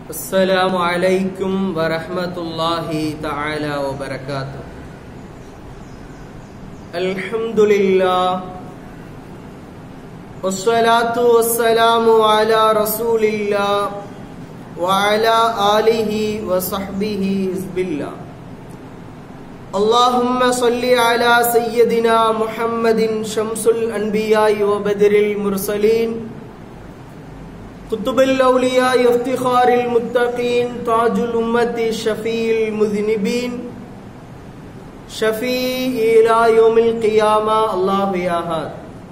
السلام عليكم ورحمة الله تعالى وبركاته الحمد لله والصلاة والسلام على رسول الله وعلى آله وصحبه حزب الله اللهم صل على سيدنا محمد شمس الأنبياء وبدر المرسلين قطب الأولياء افتخار المتقين تاج الأمة شفيع المذنبين شفيع إلى يوم القيامة الله ياهاد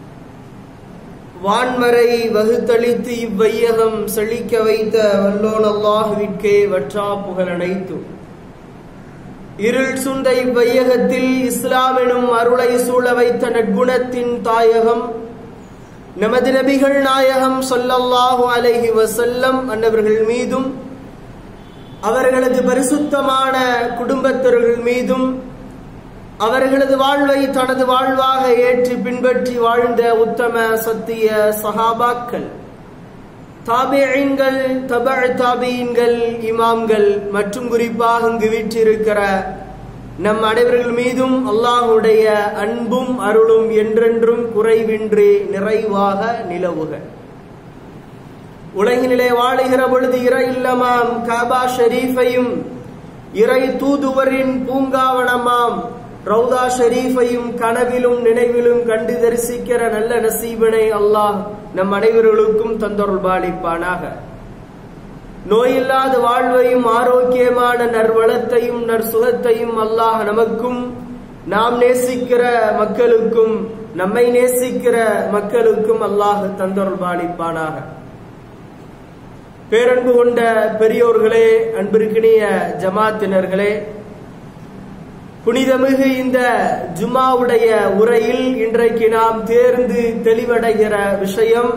வான்மறை வகுத்தளித்து இவ்வையகம் செழிக்க வைத்த வல்லோன் அல்லாஹுவிற்கே வற்றா புகழ் அனைத்தும் இருள் சுண்ட இவ்வையகத்தில் இஸ்லாம் எனும் அருளை சூழ வைத்த நற்குணத்தின் தாயகம் நமது நபிகள் நாயகம் சொல்லல்லாஹு அலைஹி வசல்லம் அன்னவர்கள் மீதும் அவர்களது பரிசுத்தமான குடும்பத்தர்கள் மீதும் அவர்களது வாழ்வை தனது வாழ்வாக ஏற்றி பின்பற்றி வாழ்ந்த உத்தம சத்திய சஹாபாக்கள் தாபியங்கள் தப தாபியன்கள் இமாம்கள் மற்றும் குறிப்பாக இங்கு வீற்றிருக்கிற நம் அனைவர்கள் மீதும் அல்லாஹுடைய அன்பும் அருளும் என்றென்றும் குறைவின்றி நிறைவாக நிலவுக உலகினிலே வாழுகிற பொழுது இறை இல்லமாம் காபா ஷரீஃபையும் இறை தூதுவரின் பூங்காவனமாம் ரவுதா ஷரீஃபையும் கனவிலும் நினைவிலும் கண்டு தரிசிக்கிற நல்ல நசீபனை அல்லாஹ் நம் அனைவர்களுக்கும் தந்தொருள் பாலிப்பானாக நோயில்லாத வாழ்வையும் ஆரோக்கியமான நற்வளத்தையும் நற்சுகத்தையும் அல்லாஹ் நமக்கும் நாம் நேசிக்கிற மக்களுக்கும் நம்மை நேசிக்கிற மக்களுக்கும் அல்லாஹ் தந்தொருள் பாலிப்பானாக பேரன்பு கொண்ட பெரியோர்களே அன்பிற்கினிய ஜமாத்தினர்களே புனிதமிகு இந்த ஜுமாவுடைய உரையில் இன்றைக்கு நாம் தேர்ந்து தெளிவடைகிற விஷயம்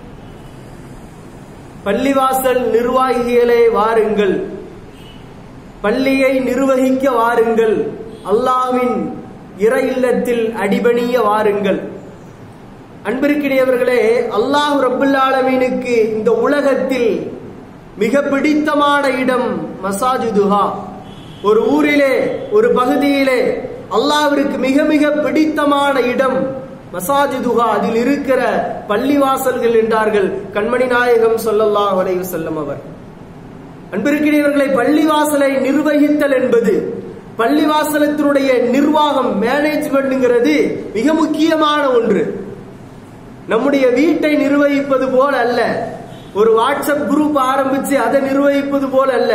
பள்ளிவாசல் நிர்வாகிகளே வாருங்கள் பள்ளியை நிர்வகிக்க வாருங்கள் அல்லாவின் இறை இல்லத்தில் அடிபணிய வாருங்கள் அன்பிற்கிடையவர்களே அல்லாஹ் ரபுல்லாலமீனுக்கு இந்த உலகத்தில் மிக பிடித்தமான இடம் மசாஜுதுஹா ஒரு ஊரிலே ஒரு பகுதியிலே அல்லாவிற்கு மிக மிக பிடித்தமான இடம் மசாஜிதுகா அதில் இருக்கிற பள்ளிவாசல்கள் என்றார்கள் கண்மணி நாயகம் சொல்லல்லா வலைவு செல்லம் அவர் அன்பிருக்கிறவர்களை பள்ளிவாசலை நிர்வகித்தல் என்பது பள்ளிவாசலத்தினுடைய நிர்வாகம் மேனேஜ்மெண்ட்ங்கிறது மிக முக்கியமான ஒன்று நம்முடைய வீட்டை நிர்வகிப்பது போல அல்ல ஒரு வாட்ஸ்அப் குரூப் ஆரம்பிச்சு அதை நிர்வகிப்பது போல அல்ல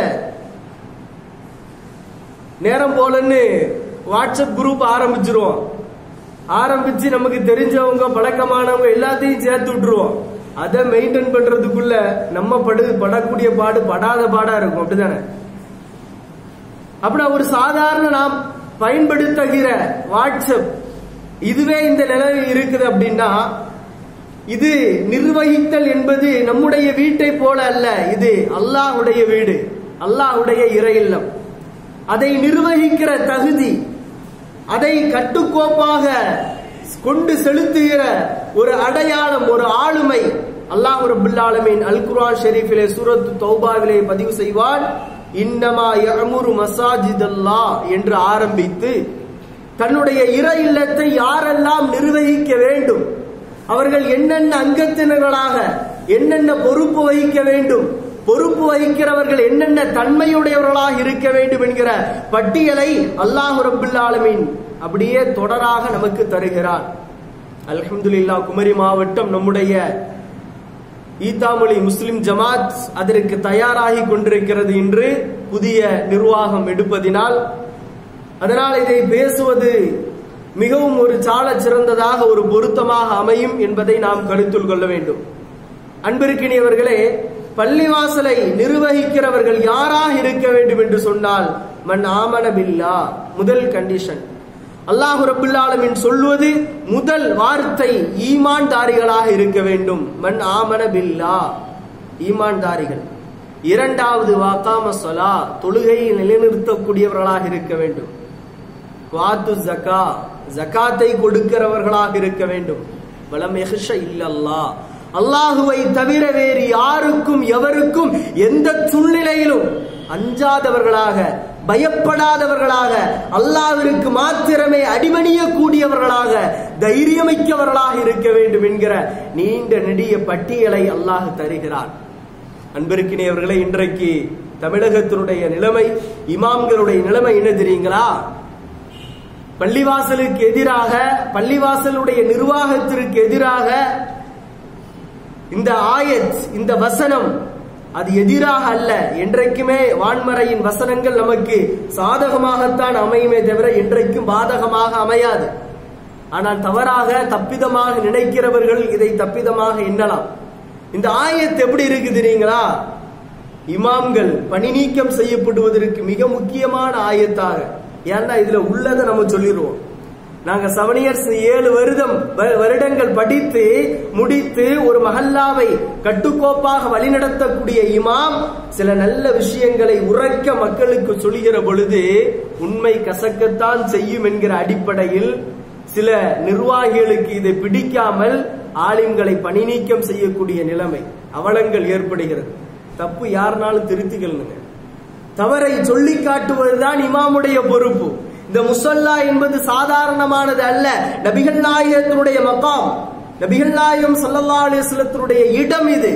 நேரம் போலன்னு வாட்ஸ்அப் குரூப் ஆரம்பிச்சிருவோம் ஆரம்பிச்சு நமக்கு தெரிஞ்சவங்க பழக்கமானவங்க எல்லாத்தையும் சேர்த்து விட்டுருவோம் அதை மெயின்டைன் பண்றதுக்குள்ள நம்ம படு படக்கூடிய பாடு படாத பாடா இருக்கும் அப்படிதானே அப்படின்னா ஒரு சாதாரண நாம் பயன்படுத்துகிற வாட்ஸ்அப் இதுவே இந்த நிலையில் இருக்குது அப்படின்னா இது நிர்வகித்தல் என்பது நம்முடைய வீட்டை போல அல்ல இது அல்லாஹுடைய வீடு அல்லாஹுடைய இறை இல்லம் அதை நிர்வகிக்கிற தகுதி அதை கட்டுக்கோப்பாக கொண்டு செலுத்துகிற ஒரு அடையாளம் ஒரு ஆளுமை அல்லாஹ் ரபுல்லாலமின் அல் குரான் ஷெரீஃபிலே சூரத் தௌபாவிலே பதிவு செய்வான் இன்னமா யமுரு மசாஜித் அல்லா என்று ஆரம்பித்து தன்னுடைய இற இல்லத்தை யாரெல்லாம் நிர்வகிக்க வேண்டும் அவர்கள் என்னென்ன அங்கத்தினர்களாக என்னென்ன பொறுப்பு வகிக்க வேண்டும் பொறுப்பு வகிக்கிறவர்கள் என்னென்ன தன்மையுடையவர்களாக இருக்க வேண்டும் என்கிற பட்டியலை அல்லாஹு ரபுல்லாலமின் அப்படியே தொடராக நமக்கு தருகிறார் அலமதுல்லா குமரி மாவட்டம் நம்முடைய ஈத்தாமொழி முஸ்லிம் ஜமாத் அதற்கு தயாராகி கொண்டிருக்கிறது என்று புதிய நிர்வாகம் எடுப்பதினால் அதனால் இதை பேசுவது மிகவும் ஒரு சால சிறந்ததாக ஒரு பொருத்தமாக அமையும் என்பதை நாம் கருத்தில் கொள்ள வேண்டும் அன்பிற்கினியவர்களே பள்ளிவாசலை நிர்வகிக்கிறவர்கள் யாராக இருக்க வேண்டும் என்று சொன்னால் மண் ஆமனபில்லா முதல் கண்டிஷன் அல்லாஹு ரபுல்லாலமின் சொல்வது முதல் வார்த்தை ஈமான்தாரிகளாக இருக்க வேண்டும் மண் ஆமனபில்லா ஈமான்தாரிகள் இரண்டாவது வாக்காம சொலா தொழுகையை நிலைநிறுத்தக்கூடியவர்களாக இருக்க வேண்டும் வாத்து ஜக்கா ஜக்காத்தை கொடுக்கிறவர்களாக இருக்க வேண்டும் வலம் எஹ்ஷ இல்லல்லா அல்லாஹுவை தவிர வேறு யாருக்கும் எவருக்கும் எந்த சூழ்நிலையிலும் அஞ்சாதவர்களாக பயப்படாதவர்களாக அல்லாவிற்கு மாத்திரமே அடிமணிய கூடியவர்களாக தைரியமிக்கவர்களாக இருக்க வேண்டும் என்கிற நீண்ட நெடிய பட்டியலை அல்லாஹ் தருகிறான் அன்பிருக்கினவர்களே இன்றைக்கு தமிழகத்தினுடைய நிலைமை இமாம்களுடைய நிலைமை என்ன தெரியுங்களா பள்ளிவாசலுக்கு எதிராக பள்ளிவாசலுடைய நிர்வாகத்திற்கு எதிராக இந்த ஆயத் இந்த வசனம் அது எதிராக அல்ல என்றைக்குமே வான்மறையின் வசனங்கள் நமக்கு சாதகமாகத்தான் அமையுமே தவிர என்றைக்கும் பாதகமாக அமையாது ஆனால் தவறாக தப்பிதமாக நினைக்கிறவர்கள் இதை தப்பிதமாக எண்ணலாம் இந்த ஆயத் எப்படி இருக்கு தெரியுங்களா இமாம்கள் பணி நீக்கம் செய்யப்படுவதற்கு மிக முக்கியமான ஆயத்தாக ஏன்னா இதுல உள்ளதை நம்ம சொல்லிடுவோம் நாங்க செவன் இயர்ஸ் ஏழு வருடம் வ- வருடங்கள் படித்து முடித்து ஒரு மஹல்லாவை கட்டுக்கோப்பாக வழிநடத்தக்கூடிய இமாம் சில நல்ல விஷயங்களை உறக்க மக்களுக்கு சொல்லுகிற பொழுது உண்மை கசக்கத்தான் செய்யும் என்கிற அடிப்படையில் சில நிர்வாகிகளுக்கு இதை பிடிக்காமல் ஆலிம்களை பணி நீக்கம் செய்யக்கூடிய நிலைமை அவலங்கள் ஏற்படுகிறது தப்பு யாருனாலும் திருத்திக்கலுங்க தவறை சொல்லி காட்டுவதுதான் இமாமுடைய பொறுப்பு இந்த முசல்லா என்பது சாதாரணமானது அல்ல நபிகள் நாயகத்தினுடைய மகாம் நபிகள் நாயகம் சல்லல்லா அலிஸ்லத்தினுடைய இடம் இது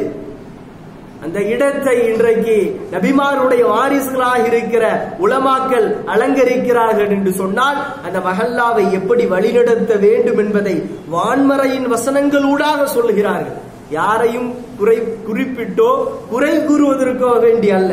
அந்த இடத்தை இன்றைக்கு நபிமாருடைய வாரிசுகளாக இருக்கிற உலமாக்கள் அலங்கரிக்கிறார்கள் என்று சொன்னால் அந்த மஹல்லாவை எப்படி வழிநடத்த வேண்டும் என்பதை வான்மறையின் வசனங்களூடாக சொல்கிறார்கள் யாரையும் குறை குறிப்பிட்டோ குறை கூறுவதற்கோ வேண்டி அல்ல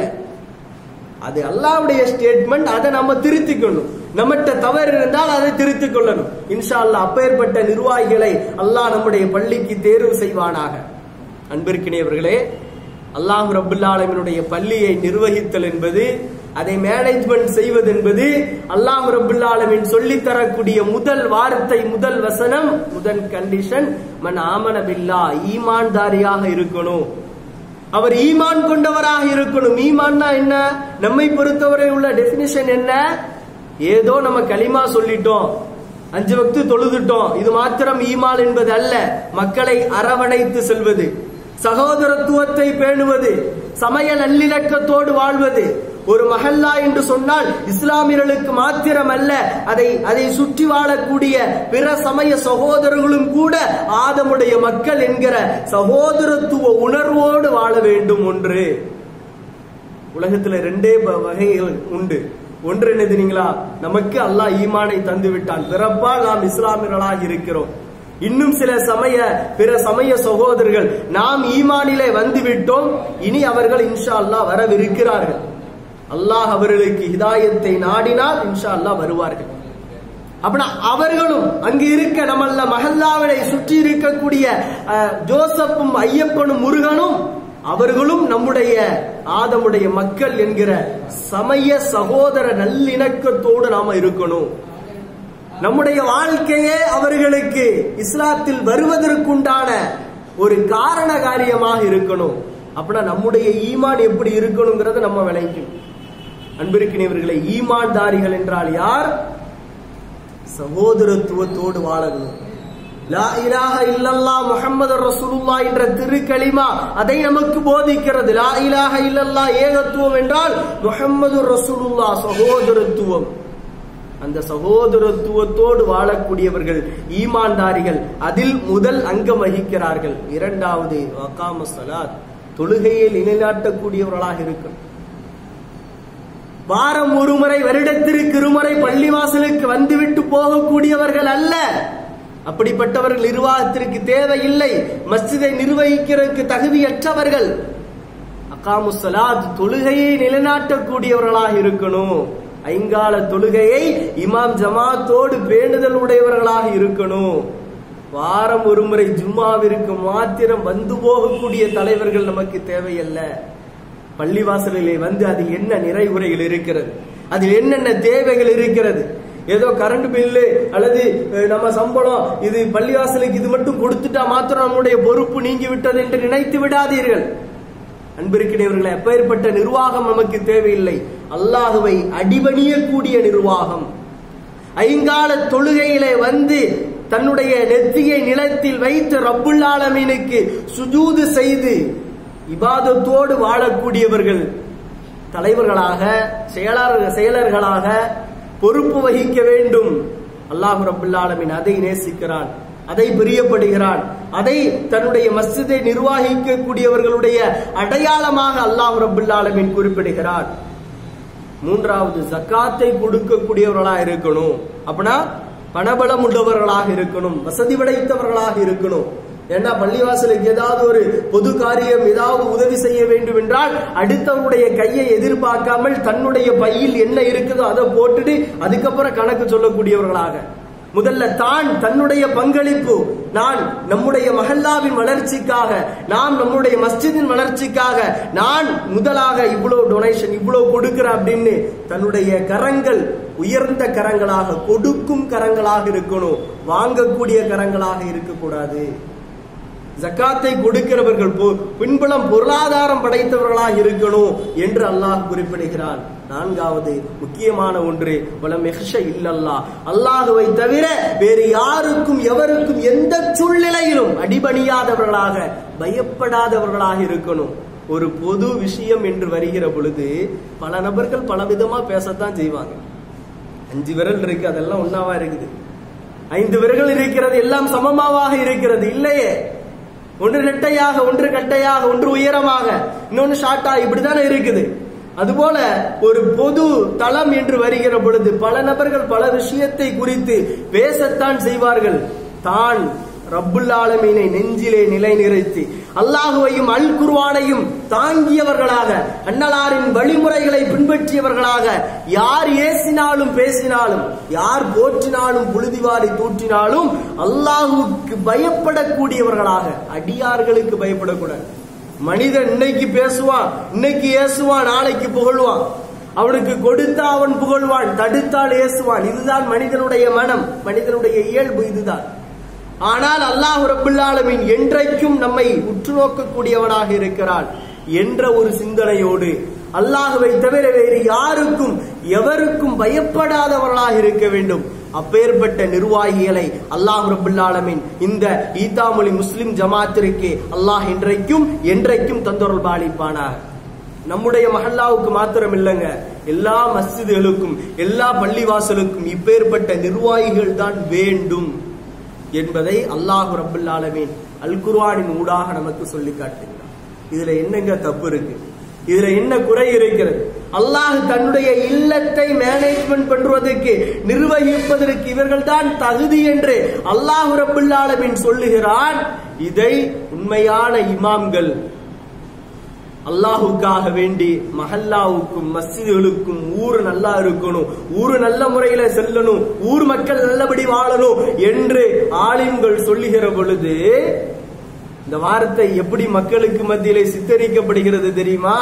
அது அல்லாவுடைய ஸ்டேட்மெண்ட் அதை நம்ம திருத்திக்கணும் நம்மகிட்ட தவறு இருந்தால் அதை திருத்திக் கொள்ளணும் இன்ஷா அல்லாஹ் அப்பேற்பட்ட நிர்வாகிகளை அல்லாஹ் நம்முடைய பள்ளிக்கு தேர்வு செய்வானாக அன்பிற்கினியவர்களே அல்லாஹ் ரபுல்லாலமினுடைய பள்ளியை நிர்வகித்தல் என்பது அதை மேனேஜ்மெண்ட் செய்வது என்பது அல்லாஹ் ரபுல்லாலமின் சொல்லித் தரக்கூடிய முதல் வார்த்தை முதல் வசனம் முதல் கண்டிஷன் மன் ஆமன பில்லா ஈமான்தாரியாக இருக்கணும் அவர் ஈமான் கொண்டவராக இருக்கணும் ஈமான்னா என்ன நம்மை பொறுத்தவரை உள்ள டெபினிஷன் என்ன ஏதோ நம்ம களிமா சொல்லிட்டோம் அஞ்சு வக்து தொழுதுட்டோம் இது மாத்திரம் ஈமான் என்பது அல்ல மக்களை அரவணைத்து செல்வது சகோதரத்துவத்தை பேணுவது சமய நல்லிணக்கத்தோடு வாழ்வது ஒரு மஹல்லா என்று சொன்னால் இஸ்லாமியர்களுக்கு மாத்திரம் அல்ல அதை அதை சுற்றி வாழக்கூடிய பிற சமய சகோதரர்களும் கூட ஆதமுடைய மக்கள் என்கிற சகோதரத்துவ உணர்வோடு வாழ வேண்டும் ஒன்று உலகத்துல ரெண்டே வ- வகைகள் உண்டு ஒன்று என்ன தெரியுங்களா நமக்கு அல்லாஹ் ஈமானை தந்து விட்டான் பிறப்பால் நாம் இஸ்லாமியர்களாக இருக்கிறோம் இன்னும் சில சமய பிற சமய சகோதரர்கள் நாம் ஈமானிலே வந்து விட்டோம் இனி அவர்கள் இன்ஷா அல்லாஹ் வரவிருக்கிறார்கள் அல்லாஹ் அவர்களுக்கு ஹிதாயத்தை நாடினால் இன்ஷா அல்லாஹ் வருவார்கள் அப்படின்னா அவர்களும் அங்கு இருக்க நம்மள மஹல்லாவிலை சுற்றி இருக்கக்கூடிய அஹ், ஜோசப்பும் ஐயப்பனும் முருகனும் அவர்களும் நம்முடைய ஆதமுடைய மக்கள் என்கிற சமய சகோதர நல்லிணக்கத்தோடு நாம இருக்கணும் நம்முடைய வாழ்க்கையே அவர்களுக்கு இஸ்லாத்தில் வருவதற்குண்டான ஒரு காரண காரியமாக இருக்கணும் அப்படின்னா நம்முடைய ஈமான் எப்படி இருக்கணுங்கிறத நம்ம விளைக்கணும் அன்பிருக்கிறவர்களை ஈமான்தாரிகள் என்றால் யார் சகோதரத்துவத்தோடு வாழணும் லா இலாஹ இல்லல்லா முஹம்மது ரசூலுல்லாஹ் என்ற திருக்கலிமா அதை நமக்கு போதிக்கிறது லா இலாஹ இல்லல்லா ஏகத்துவம் என்றால் முஹம்மது ரசூலுல்லாஹ் சகோதரத்துவம் அந்த சகோதரத்துவத்தோடு வாழக்கூடியவர்கள் ஈமான்தாரிகள் அதில் முதல் அங்கம் வகிக்கிறார்கள் இரண்டாவது வகாம சலாத் தொழுகையை நிலைநாட்டக்கூடியவர்களாக இருக்கும் வாரம் ஒரு முறை வருடத்திற்கு இருமுறை பள்ளிவாசலுக்கு வந்துவிட்டு போகக்கூடியவர்கள் அல்ல அப்படிப்பட்டவர்கள் நிர்வாகத்திற்கு தேவையில்லை மஸ்ஜிதை நிர்வகிக்கிறதுக்கு தகுதியற்றவர்கள் அகாமு சலாத் தொழுகையை நிலைநாட்டக்கூடியவர்களாக இருக்கணும் ஐங்கால தொழுகையை இமாம் ஜமாத்தோடு பேணுதல் உடையவர்களாக இருக்கணும் வாரம் ஒரு முறை ஜும்மாவிற்கு மாத்திரம் வந்து போகக்கூடிய தலைவர்கள் நமக்கு தேவையல்ல பள்ளிவாசலிலே வந்து அதில் என்ன நிறைவுரைகள் இருக்கிறது அதில் என்னென்ன தேவைகள் இருக்கிறது ஏதோ கரண்ட் பில்லு அல்லது அஹ், நம்ம சம்பளம் இது பள்ளிவாசலுக்கு இது மட்டும் கொடுத்துட்டா மாத்திரம் நம்முடைய பொறுப்பு நீங்கி விட்டது என்று நினைத்து விடாதீர்கள் அன்பிருக்கிறவர்களை எப்பேற்பட்ட நிர்வாகம் நமக்கு தேவையில்லை அல்லாஹுவை அடிபணியக்கூடிய நிர்வாகம் ஐங்கால தொழுகையிலே வந்து தன்னுடைய நெத்தியை நிலத்தில் வைத்து ரப்புல் ஆலமீனுக்கு சுஜூது செய்து இபாதத்தோடு வாழக்கூடியவர்கள் தலைவர்களாக செயலாளர் செயலர்களாக பொறுப்பு வகிக்க வேண்டும் அல்லாஹ் ரபுல் ஆலமீன் அதை நேசிக்கிறான் அதை பிரியப்படுகிறான் அதை தன்னுடைய மஸ்ஜிதை நிர்வகிக்கக்கூடியவர்களுடைய அடையாளமாக அல்லாஹ் ரபுல் ஆலமீன் குறிப்பிடுகிறான் மூன்றாவது ஜக்காத்தை கொடுக்கக்கூடியவர்களா இருக்கணும் அப்படின்னா பணபலம் உள்ளவர்களாக இருக்கணும் வசதி படைத்தவர்களாக இருக்கணும் ஏன்னா பள்ளிவாசலுக்கு ஏதாவது ஒரு பொது காரியம் ஏதாவது உதவி செய்ய வேண்டும் என்றால் அடுத்தவருடைய கையை எதிர்பார்க்காமல் தன்னுடைய பையில் என்ன இருக்குதோ அதை போட்டுட்டு அதுக்கப்புறம் கணக்கு சொல்லக்கூடியவர்களாக முதல்ல தான் தன்னுடைய பங்களிப்பு நான் நம்முடைய மஹல்லாவின் வளர்ச்சிக்காக நாம் நம்முடைய மஸ்ஜிதின் வளர்ச்சிக்காக நான் முதலாக இவ்வளவு டொனேஷன் இவ்வளவு கொடுக்கிறேன் அப்படின்னு தன்னுடைய கரங்கள் உயர்ந்த கரங்களாக கொடுக்கும் கரங்களாக இருக்கணும் வாங்கக்கூடிய கரங்களாக இருக்கக்கூடாது ஜக்காத்தை கொடுக்கிறவர்கள் பின்புலம் பொருளாதாரம் படைத்தவர்களாக இருக்கணும் என்று அல்லாஹ் குறிப்பிடுகிறான் நான்காவது முக்கியமான ஒன்று வலம் மெஹஷ இல்லல்லா அல்லாஹுவை தவிர வேறு யாருக்கும் எவருக்கும் எந்த சூழ்நிலையிலும் அடிபணியாதவர்களாக பயப்படாதவர்களாக இருக்கணும் ஒரு பொது விஷயம் என்று வருகிற பொழுது பல நபர்கள் பல விதமா பேசத்தான் செய்வாங்க அஞ்சு விரல் இருக்கு அதெல்லாம் ஒன்னாவா இருக்குது ஐந்து விரல்கள் இருக்கிறது எல்லாம் சமமாவாக இருக்கிறது இல்லையே ஒன்று நெட்டையாக ஒன்று கட்டையாக ஒன்று உயரமாக இன்னொன்று ஷார்ட்டா இப்படித்தானே இருக்குது அதுபோல ஒரு பொது தளம் என்று வருகிற பொழுது பல நபர்கள் பல விஷயத்தை குறித்து பேசத்தான் செய்வார்கள் தான் ரப்புல் ஆலமீனை நெஞ்சிலே நிலை நிறுத்தி அல்லாஹுவையும் அல் குர்வானையும் தாங்கியவர்களாக அன்னலாரின் வழிமுறைகளை பின்பற்றியவர்களாக யார் ஏசினாலும் பேசினாலும் யார் போற்றினாலும் புழுதிவாரி தூற்றினாலும் அல்லாஹுக்கு பயப்படக்கூடியவர்களாக அடியார்களுக்கு பயப்படக்கூடாது மனிதன் இன்னைக்கு பேசுவான் இன்னைக்கு ஏசுவான் நாளைக்கு புகழ்வான் அவனுக்கு கொடுத்தா அவன் புகழ்வான் தடுத்தால் ஏசுவான் இதுதான் மனிதனுடைய மனம் மனிதனுடைய இயல்பு இதுதான் ஆனால் அல்லாஹ் ரபுல்லாலமின் என்றைக்கும் நம்மை உற்று நோக்கக்கூடியவனாக இருக்கிறான் என்ற ஒரு சிந்தனையோடு அல்லாஹுவை தவிர வேறு யாருக்கும் எவருக்கும் பயப்படாதவர்களாக இருக்க வேண்டும் அப்பேற்பட்ட நிர்வாகிகளை அல்லாஹ் ரபுல்லாலமின் இந்த ஈத்தாமொழி முஸ்லிம் ஜமாத்திற்கு அல்லாஹ் இன்றைக்கும் என்றைக்கும் தந்தொருள் பாலிப்பானாக நம்முடைய மஹல்லாவுக்கு மாத்திரம் இல்லைங்க எல்லா மஸ்ஜிதுகளுக்கும் எல்லா பள்ளிவாசலுக்கும் இப்பேற்பட்ட நிர்வாகிகள் தான் வேண்டும் என்பதை அல்லாஹு ரபுல் ஆலமீன் அல் குர்ஆனின் ஊடாக நமக்கு சொல்லி காட்டுகிறார் இதுல என்னங்க தப்பு இருக்கு இதுல என்ன குறை இருக்கிறது அல்லாஹ் தன்னுடைய இல்லத்தை மேனேஜ்மெண்ட் பண்றதுக்கு நிர்வகிப்பதற்கு இவர்கள் தான் தகுதி என்று அல்லாஹு ரபுல் ஆலமீன் சொல்லுகிறான் இதை உண்மையான இமாம்கள் அல்லாஹுக்காக வேண்டி மஹல்லாவுக்கும் மஸ்ஜிதுகளுக்கும் ஊரு நல்லா இருக்கணும் ஊரு நல்ல முறையில செல்லணும் ஊர் மக்கள் நல்லபடி வாழணும் என்று ஆலிம்கள் சொல்லுகிற பொழுது இந்த வார்த்தை எப்படி மக்களுக்கு மத்தியிலே சித்தரிக்கப்படுகிறது தெரியுமா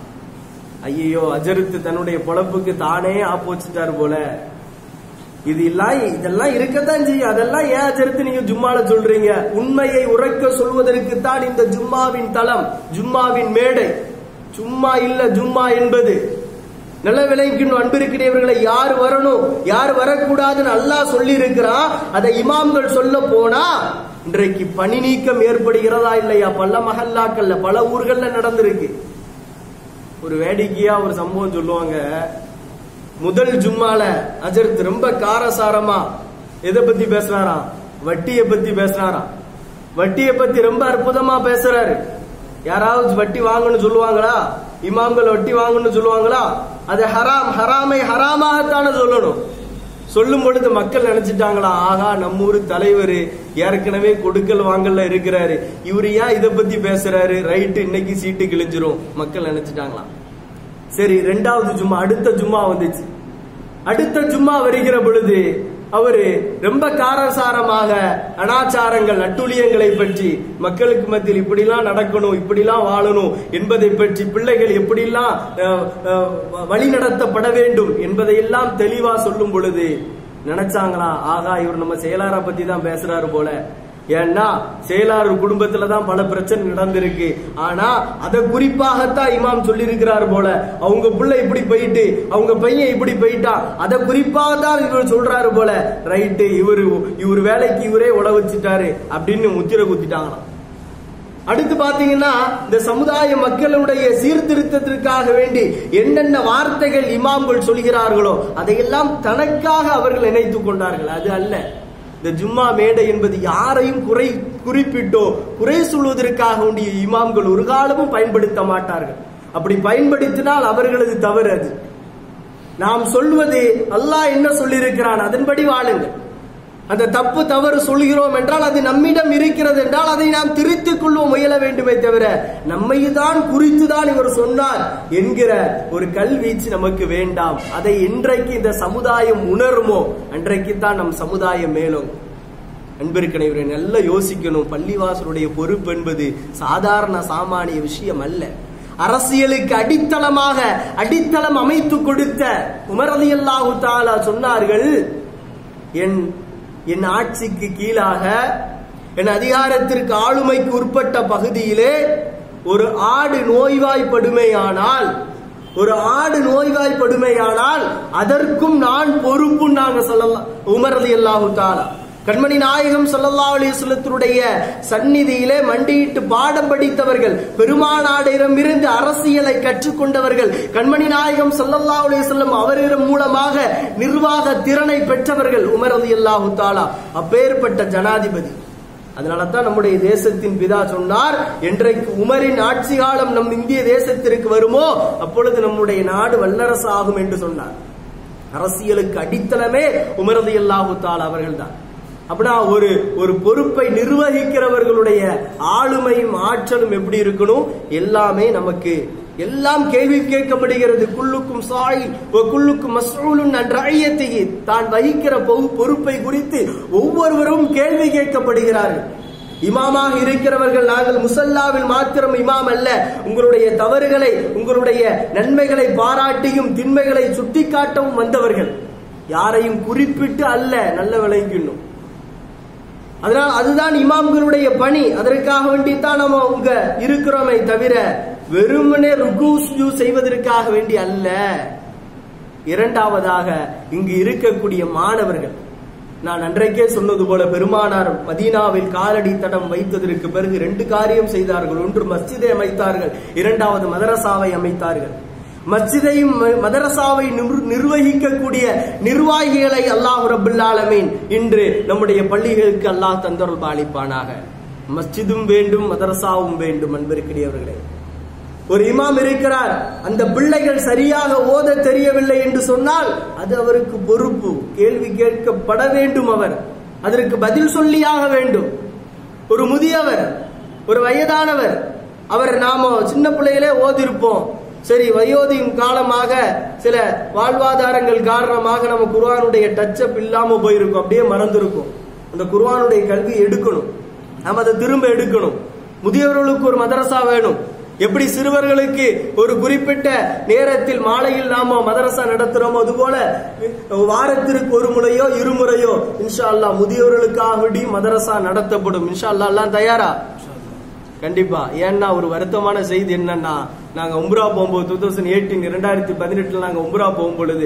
ஐயோ அஜருத்து தன்னுடைய பொழப்புக்கு தானே ஆப்பு வச்சுட்டார் போல இது எல்லாம் இதெல்லாம் இருக்கத்தான் செய்யும் அதெல்லாம் ஏன் அஜருத்து நீங்க ஜும்மால சொல்றீங்க உண்மையை உரைக்க சொல்வதற்கு தான் இந்த ஜும்மாவின் தளம் ஜும்மாவின் மேடை சும்மா இல்ல ஜும்மா என்பது நல்ல விளைவிக்கணும் அன்பிருக்கிறவர்களை யார் வரணும் யார் வரக்கூடாதுன்னு அல்லாஹ் சொல்லி இருக்கிறான் அதை இமாம்கள் சொல்ல போனா இன்றைக்கு பணி நீக்கம் ஏற்படுகிறதா இல்லையா பல மஹல்லாக்கள்ல பல ஊர்கள்ல நடந்திருக்கு ஒரு வேடிக்கையா ஒரு சம்பவம் சொல்லுவாங்க முதல் ஜும்மால அஜர்த் ரொம்ப காரசாரமா எதை பத்தி பேசுறாராம் வட்டிய பத்தி பேசுறாராம் வட்டிய பத்தி ரொம்ப அற்புதமா பேசுறாரு யாராவது வட்டி வாங்கன்னு சொல்லுவாங்களா இமாம்கள் வட்டி வாங்கன்னு சொல்லுவாங்களா அது ஹராம் ஹராமை ஹராமாகத்தானே சொல்லணும் சொல்லும் பொழுது மக்கள் நினைச்சிட்டாங்களா ஆகா நம்ம ஊர் தலைவர் ஏற்கனவே கொடுக்கல் வாங்கல்ல இருக்கிறாரு இவரு ஏன் இதை பத்தி பேசுறாரு ரைட்டு இன்னைக்கு சீட்டு கிழிஞ்சிரும் மக்கள் நினைச்சிட்டாங்களா சரி ரெண்டாவது ஜும்மா அடுத்த ஜும்மா வந்துச்சு அடுத்த ஜும்மா வருகிற பொழுது அவரு ரொம்ப காரசாரமாக அனாச்சாரங்கள் அட்டுழியங்களை பற்றி மக்களுக்கு மத்தியில் இப்படிலாம் நடக்கணும் இப்படிலாம் வாழணும் என்பதை பற்றி பிள்ளைகள் எப்படிலாம் அஹ், அஹ், வழி நடத்தப்பட வேண்டும் என்பதையெல்லாம் தெளிவா சொல்லும் பொழுது நினைச்சாங்களா ஆகா இவர் நம்ம செயலாளரை பத்தி தான் பேசுறாரு போல ஏன்னா செயலாளர் குடும்பத்துல தான் பல பிரச்சனை நடந்திருக்கு ஆனா அத குறிப்பாகத்தான் இமாம் சொல்லியிருக்கிறார் போல அவங்க புள்ள இப்படி போயிட்டு அவங்க பையன் இப்படி போயிட்டா அத குறிப்பாக தான் இவர் சொல்றாரு போல ரைட்டு இவரு இவர் வேலைக்கு இவரே உட வச்சுட்டாரு அப்படின்னு முத்திரை குத்திட்டாங்களாம் அடுத்து பாத்தீங்கன்னா இந்த சமுதாய மக்களுடைய சீர்திருத்தத்திற்காக வேண்டி என்னென்ன வார்த்தைகள் இமாம்கள் சொல்கிறார்களோ அதையெல்லாம் தனக்காக அவர்கள் நினைத்துக் கொண்டார்கள் அது அல்ல இந்த ஜும்மா மேடை என்பது யாரையும் குறை குறிப்பிட்டோ குறை சொல்வதற்காக வேண்டிய இமாம்கள் ஒரு காலமும் பயன்படுத்த மாட்டார்கள் அப்படி பயன்படுத்தினால் அவர்களது தவறு அது நாம் சொல்வது அல்லாஹ் என்ன சொல்லியிருக்கிறான் அதன்படி வாழுங்கள் அந்த தப்பு தவறு சொல்கிறோம் என்றால் அது நம்மிடம் இருக்கிறது என்றால் அதை நாம் திருத்திக் கொள்ள முயல வேண்டுமே தவிர நம்மை தான் குறித்து தான் இவர் சொன்னார் என்கிற ஒரு கல்வீச்சு நமக்கு வேண்டாம் அதை என்றைக்கு இந்த சமுதாயம் உணருமோ அன்றைக்கு தான் நம் சமுதாயம் மேலும் அன்பிற்கனை இவரை நல்லா யோசிக்கணும் பள்ளிவாசலுடைய பொறுப்பு என்பது சாதாரண சாமானிய விஷயம் அல்ல அரசியலுக்கு அடித்தளமாக அடித்தளம் அமைத்து கொடுத்த உமரதி அல்லாஹு தாலா சொன்னார்கள் என் என் ஆட்சிக்கு கீழாக என் அதிகாரத்திற்கு ஆளுமைக்கு உட்பட்ட பகுதியிலே ஒரு ஆடு நோய்வாய்ப்படுமையானால் ஒரு ஆடு நோய்வாய்ப்படுமையானால் அதற்கும் நான் பொறுப்பு நாங்க சொல்லலாம் உமரது அல்லாஹு தாலா கண்மணி நாயகம் சல்லல்லா அலிஸ்லத்தினுடைய சந்நிதியிலே மண்டியிட்டு பாடம் படித்தவர்கள் பெருமானாடிடம் இருந்து அரசியலை கற்றுக்கொண்டவர்கள் கண்மணி நாயகம் சல்லல்லா அலிஸ்லம் அவரிடம் மூலமாக நிர்வாக திறனை பெற்றவர்கள் உமர் அலி அல்லாஹு தாலா அப்பேற்பட்ட ஜனாதிபதி அதனால தான் நம்முடைய தேசத்தின் பிதா சொன்னார் என்றைக்கு உமரின் ஆட்சி காலம் நம் இந்திய தேசத்திற்கு வருமோ அப்பொழுது நம்முடைய நாடு வல்லரசு ஆகும் என்று சொன்னார் அரசியலுக்கு அடித்தளமே உமரது அல்லாஹு தாலா அவர்கள் தான் அப்படின்னா ஒரு ஒரு பொறுப்பை நிர்வகிக்கிறவர்களுடைய ஆளுமையும் ஆற்றலும் எப்படி இருக்கணும் எல்லாமே நமக்கு எல்லாம் கேள்வி கேட்கப்படுகிறது குள்ளுக்கும் சாய் குள்ளுக்கும் மசூலுன் நன்றாயத்தையே தான் வகிக்கிற பொறுப்பை குறித்து ஒவ்வொருவரும் கேள்வி கேட்கப்படுகிறார்கள் இமாமாக இருக்கிறவர்கள் நாங்கள் முசல்லாவில் மாத்திரம் இமாம் அல்ல உங்களுடைய தவறுகளை உங்களுடைய நன்மைகளை பாராட்டியும் திண்மைகளை சுட்டிக்காட்டவும் வந்தவர்கள் யாரையும் குறிப்பிட்டு அல்ல நல்ல விளங்கிடணும் அதனால் அதுதான் இமாம்களுடைய பணி அதற்காக வேண்டித்தான் நம்ம உங்க இருக்கிறோமே தவிர வெறுமனே ருக்கு செய்வதற்காக வேண்டி அல்ல இரண்டாவதாக இங்கு இருக்கக்கூடிய மாணவர்கள் நான் அன்றைக்கே சொன்னது போல பெருமானார் மதீனாவில் காலடி தடம் வைத்ததற்கு பிறகு ரெண்டு காரியம் செய்தார்கள் ஒன்று மஸ்ஜிதை அமைத்தார்கள் இரண்டாவது மதரசாவை அமைத்தார்கள் மஸ்ஜிதையும் மதரசாவை நிர்வகிக்கக்கூடிய நிர்வாகிகளை அல்லாஹ் ரபுல்லாலமீன் இன்று நம்முடைய பள்ளிகளுக்கு அல்லாஹ் தந்தொருள் பாலிப்பானாக மஸ்ஜிதும் வேண்டும் மதரசாவும் வேண்டும் அன்பிற்கிடையவர்களே ஒரு இமாம் இருக்கிறார் அந்த பிள்ளைகள் சரியாக ஓத தெரியவில்லை என்று சொன்னால் அது அவருக்கு பொறுப்பு கேள்வி கேட்கப்பட வேண்டும் அவர் அதற்கு பதில் சொல்லியாக வேண்டும் ஒரு முதியவர் ஒரு வயதானவர் அவர் நாம சின்ன பிள்ளைகளே ஓதிருப்போம் சரி வயோதியும் காலமாக சில வாழ்வாதாரங்கள் காரணமாக நம்ம குர்வானுடைய டச்சப் இல்லாம போயிருக்கும் அப்படியே மறந்துருக்கும் அந்த குர்வானுடைய கல்வி எடுக்கணும் நம்ம அதை திரும்ப எடுக்கணும் முதியவர்களுக்கு ஒரு மதரசா வேணும் எப்படி சிறுவர்களுக்கு ஒரு குறிப்பிட்ட நேரத்தில் மாலையில் நாம மதரசா நடத்துறோமோ அதுபோல வாரத்திற்கு ஒரு முறையோ இருமுறையோ இன்ஷா அல்லா முதியவர்களுக்காக மதரசா நடத்தப்படும் இன்ஷா அல்லா எல்லாம் தயாரா கண்டிப்பா ஏன்னா ஒரு வருத்தமான செய்தி என்னன்னா நாங்க உம்ரா போகும்போது டூ தௌசண்ட் எயிட்டீன் இரண்டாயிரத்தி பதினெட்டுல நாங்க உம்ரா போகும் பொழுது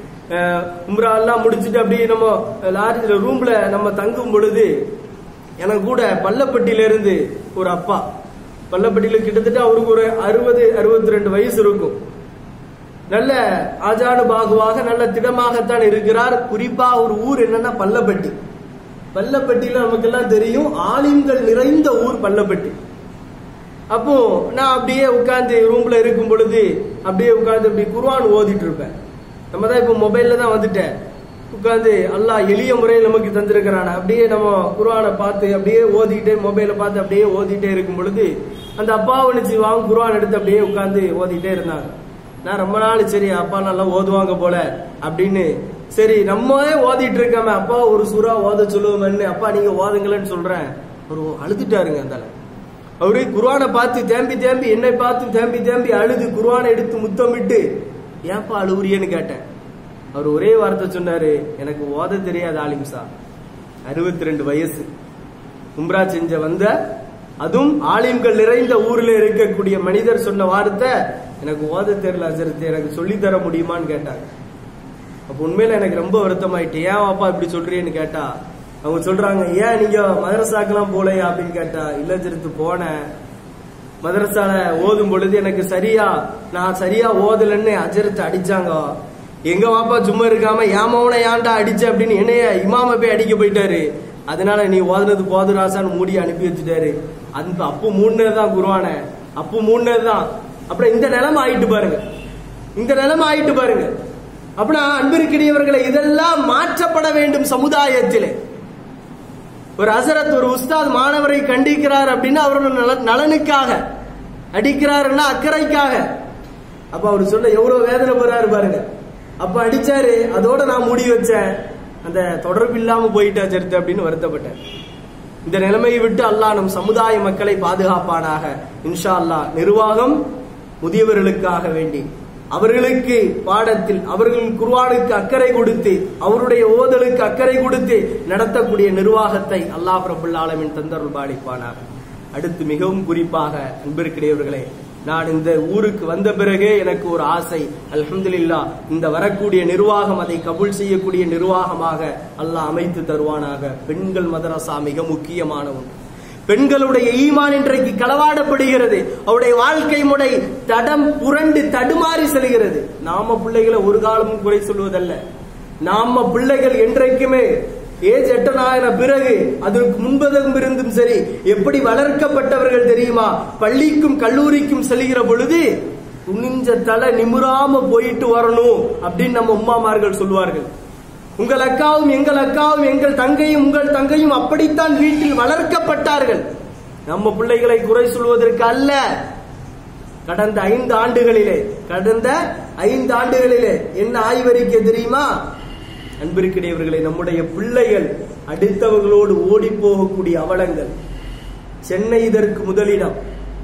உம்ரா எல்லாம் முடிச்சுட்டு அப்படியே நம்ம லாரி ரூம்ல நம்ம தங்கும் பொழுது எனக்கு கூட பள்ளப்பட்டியில இருந்து ஒரு அப்பா பள்ளப்பட்டியில கிட்டத்தட்ட அவருக்கு ஒரு அறுபது அறுபத்தி ரெண்டு வயசு இருக்கும் நல்ல ஆஜானு பாகுவாக நல்ல திடமாகத்தான் இருக்கிறார் குறிப்பா ஒரு ஊர் என்னன்னா பள்ளப்பட்டி பள்ளப்பட்டியில நமக்கு எல்லாம் தெரியும் ஆலிம்கள் நிறைந்த ஊர் பள்ளப்பட்டி அப்போ நான் அப்படியே உட்கார்ந்து ரூம்ல இருக்கும் பொழுது அப்படியே உட்கார்ந்து அப்படி குர்ஆன் ஓதிட்டு இருப்பேன் நம்ம தான் இப்போ மொபைல்ல தான் வந்துட்டேன் உட்கார்ந்து அல்லாஹ் எளிய முறையில் நமக்கு தந்திருக்கிறான் அப்படியே நம்ம குர்ஆனை பார்த்து அப்படியே ஓதிக்கிட்டே மொபைலை பார்த்து அப்படியே ஓதிட்டே இருக்கும் பொழுது அந்த அப்பாவை நினைச்சு வாங்க குர்ஆன் எடுத்து அப்படியே உட்கார்ந்து ஓதிட்டே இருந்தாங்க நான் ரொம்ப நாள் சரி அப்பா நல்லா ஓதுவாங்க போல அப்படின்னு சரி நம்மளே ஓதிட்டு இருக்காம அப்பா ஒரு சூறா ஓத சொல்லுவோம்னு அப்பா நீங்க ஓதுங்களேன்னு சொல்றேன் ஒரு அழுதுட்டாருங்க அந்த அவரு குர்ஆனை பார்த்து தேம்பி தேம்பி என்னை பார்த்து தேம்பி தேம்பி அழுது குர்ஆனை எடுத்து முத்தமிட்டு ஏன்பா அழுவுறியன்னு கேட்டேன் அவர் ஒரே வார்த்தை சொன்னாரு எனக்கு ஓத தெரியாது ஆலிம்சா அறுபத்தி ரெண்டு வயசு உம்ரா செஞ்ச வந்த அதுவும் ஆலிம்கள் நிறைந்த ஊர்ல இருக்கக்கூடிய மனிதர் சொன்ன வார்த்தை எனக்கு ஓத தெரியல அசரத்து எனக்கு சொல்லி தர முடியுமான்னு கேட்டாங்க அப்ப உண்மையில எனக்கு ரொம்ப வருத்தமாயிட்டு ஏன் அப்பா இப்படி சொல்றீன்னு கேட்டா அவங்க சொல்றாங்க ஏன் நீங்க மதரசாக்கெல்லாம் போலையா அப்படின்னு கேட்டா இல்ல சிறுத்து போனேன் மதரசால ஓதும் பொழுது எனக்கு சரியா நான் சரியா ஓதலன்னு அஜரத்து அடிச்சாங்க எங்க வாப்பா சும்மா இருக்காம ஏமாவன ஏன்டா அடிச்ச அப்படின்னு என்னைய இமாம போய் அடிக்க போயிட்டாரு அதனால நீ ஓதுனது போது ராசான்னு மூடி அனுப்பி வச்சுட்டாரு அந்த அப்போ மூணுனது தான் குருவான அப்போ மூணுனது தான் அப்புறம் இந்த நிலைமை ஆயிட்டு பாருங்க இந்த நிலைமை ஆயிட்டு பாருங்க அப்படின்னா அன்பிற்கிடையவர்களை இதெல்லாம் மாற்றப்பட வேண்டும் சமுதாயத்திலே ஒரு அசரத் ஒரு உஸ்தாத் மாணவரை கண்டிக்கிறார் அப்படின்னா அவரோட நல- நலனுக்காக அடிக்கிறாருன்னா அக்கறைக்காக அப்ப அவர் சொல்ல எவ்வளவு வேதனை போறாரு பாருங்க அப்ப அடிச்சாரு அதோட நான் மூடி வச்சேன் அந்த தொடர்பு இல்லாம போயிட்டா சரித்து அப்படின்னு வருத்தப்பட்டேன் இந்த நிலைமையை விட்டு அல்லாஹ் நம் சமுதாய மக்களை பாதுகாப்பானாக இன்ஷா அல்லாஹ் நிர்வாகம் முதியவர்களுக்காக வேண்டி அவர்களுக்கு பாடத்தில் அவர்கள் குர்ஆனுக்கு அக்கறை கொடுத்து அவருடைய ஓதலுக்கு அக்கறை கொடுத்து நடத்தக்கூடிய நிர்வாகத்தை அல்லாஹ் ரபுல் ஆலமின் தந்தருள் பாலிப்பானாக அடுத்து மிகவும் குறிப்பாக அன்பிற்கிடையவர்களே நான் இந்த ஊருக்கு வந்த பிறகே எனக்கு ஒரு ஆசை அல்ஹம்துலில்லாஹ் இந்த வரக்கூடிய நிர்வாகம் அதை கபூல் செய்யக்கூடிய நிர்வாகமாக அல்லாஹ் அமைத்து தருவானாக பெண்கள் மதரசா மிக முக்கியமான ஒன்று பெண்களுடைய ஈமான் இன்றைக்கு களவாடப்படுகிறது அவருடைய வாழ்க்கை முறை தடம் புரண்டு தடுமாறி செல்கிறது நாம பிள்ளைகளை ஒரு காலமும் குறை சொல்வதல்ல நாம பிள்ளைகள் என்றைக்குமே ஏஜ் எட்டனாயிர பிறகு அதற்கு முன்பதும் இருந்தும் சரி எப்படி வளர்க்கப்பட்டவர்கள் தெரியுமா பள்ளிக்கும் கல்லூரிக்கும் செல்கிற பொழுது துணிஞ்ச தலை நிமிராம போயிட்டு வரணும் அப்படின்னு நம்ம உம்மாமார்கள் சொல்வார்கள் உங்கள் அக்காவும் எங்கள் அக்காவும் எங்கள் தங்கையும் உங்கள் தங்கையும் அப்படித்தான் வீட்டில் வளர்க்கப்பட்டார்கள் நம்ம பிள்ளைகளை குறை சொல்வதற்கு அல்ல கடந்த ஐந்து ஆண்டுகளிலே கடந்த ஐந்து ஆண்டுகளிலே என்ன ஆய்வறிக்கை தெரியுமா அன்பிற்கிடையவர்களை நம்முடைய பிள்ளைகள் அடுத்தவர்களோடு ஓடி போகக்கூடிய அவலங்கள் சென்னை இதற்கு முதலிடம்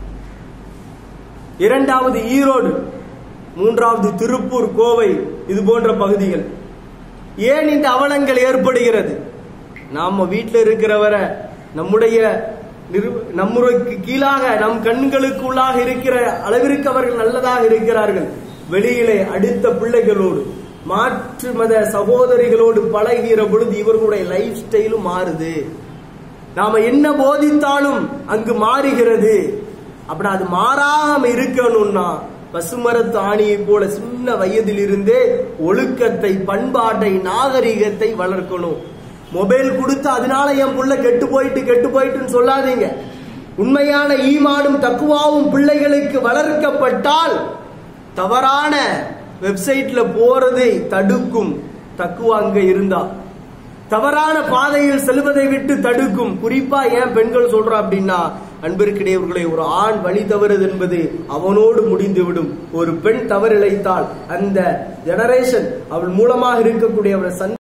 இரண்டாவது ஈரோடு மூன்றாவது திருப்பூர் கோவை இது போன்ற பகுதிகள் ஏன் இந்த அவலங்கள் ஏற்படுகிறது நாம வீட்டில் இருக்கிறவரை நம்முடைய நிரு- நம்முறைக்கு கீழாக நம் கண்களுக்குள்ளாக இருக்கிற அளவிற்கு அவர்கள் நல்லதாக இருக்கிறார்கள் வெளியிலே அடுத்த பிள்ளைகளோடு மாற்று மத சகோதரிகளோடு பழகுகிற பொழுது இவர்களுடைய லைஃப் ஸ்டைலும் மாறுது நாம என்ன போதித்தாலும் அங்கு மாறுகிறது அப்படி அது மாறாம இருக்கணும்னா பசுமரத்து ஆணியை போல சின்ன வயதிலிருந்தே ஒழுக்கத்தை பண்பாட்டை நாகரிகத்தை வளர்க்கணும் மொபைல் கொடுத்து அதனால என் புள்ள கெட்டு போயிட்டு கெட்டு போயிட்டுன்னு சொல்லாதீங்க உண்மையான ஈமானும் தக்குவாவும் பிள்ளைகளுக்கு வளர்க்கப்பட்டால் தவறான வெப்சைட்ல போறதை தடுக்கும் தக்குவா அங்க இருந்தா தவறான பாதையில் செல்வதை விட்டு தடுக்கும் குறிப்பா ஏன் பெண்கள் சொல்றா அப்படின்னா அன்பிற்கிடையவர்களை ஒரு ஆண் வழி தவறுது என்பது அவனோடு முடிந்துவிடும் ஒரு பெண் தவறிழைத்தால் அந்த ஜெனரேஷன் அவள் மூலமாக இருக்கக்கூடிய அவள் சந்த